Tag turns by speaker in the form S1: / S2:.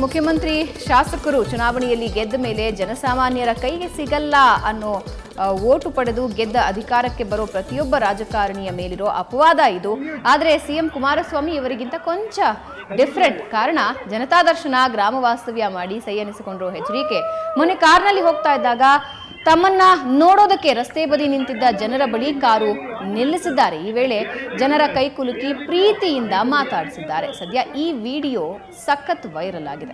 S1: ಮುಖ್ಯಮಂತ್ರಿ ಶಾಸಕರು ಚುನಾವಣೆಯಲ್ಲಿ ಗೆದ್ದ ಮೇಲೆ ಜನಸಾಮಾನ್ಯರ ಕೈಗೆ ಸಿಗಲ್ಲ ಅನ್ನೋ ಆ, ಓಟು ಪಡೆದು ಗೆದ್ದ ಅಧಿಕಾರಕ್ಕೆ ಬರೋ ಪ್ರತಿಯೊಬ್ಬ ರಾಜಕಾರಣಿಯ ಮೇಲಿರೋ ಅಪವಾದ ಇದು ಆದರೆ ಸಿಎಂ ಕುಮಾರಸ್ವಾಮಿ ಇವರಿಗಿಂತ ಕೊಂಚ ಡಿಫ್ರೆಂಟ್ ಕಾರಣ ಜನತಾ ದರ್ಶನ ಗ್ರಾಮ ವಾಸ್ತವ್ಯ ಮಾಡಿ ಸೈ ಎನಿಸಿಕೊಂಡ್ರು ಎಚ್ಡಿಕೆ ಮೊನ್ನೆ ಕಾರ್ನಲ್ಲಿ ಹೋಗ್ತಾ ಇದ್ದಾಗ ತಮ್ಮನ್ನ ನೋಡೋದಕ್ಕೆ ರಸ್ತೆ ಬದಿ ನಿಂತಿದ್ದ ಜನರ ಬಳಿ ಕಾರು ನಿಲ್ಲಿಸಿದ್ದಾರೆ ಈ ವೇಳೆ ಜನರ ಕೈ ಕುಲುಕಿ ಪ್ರೀತಿಯಿಂದ ಮಾತಾಡಿಸಿದ್ದಾರೆ ಸದ್ಯ ಈ ವಿಡಿಯೋ ಸಖತ್ ವೈರಲ್ ಆಗಿದೆ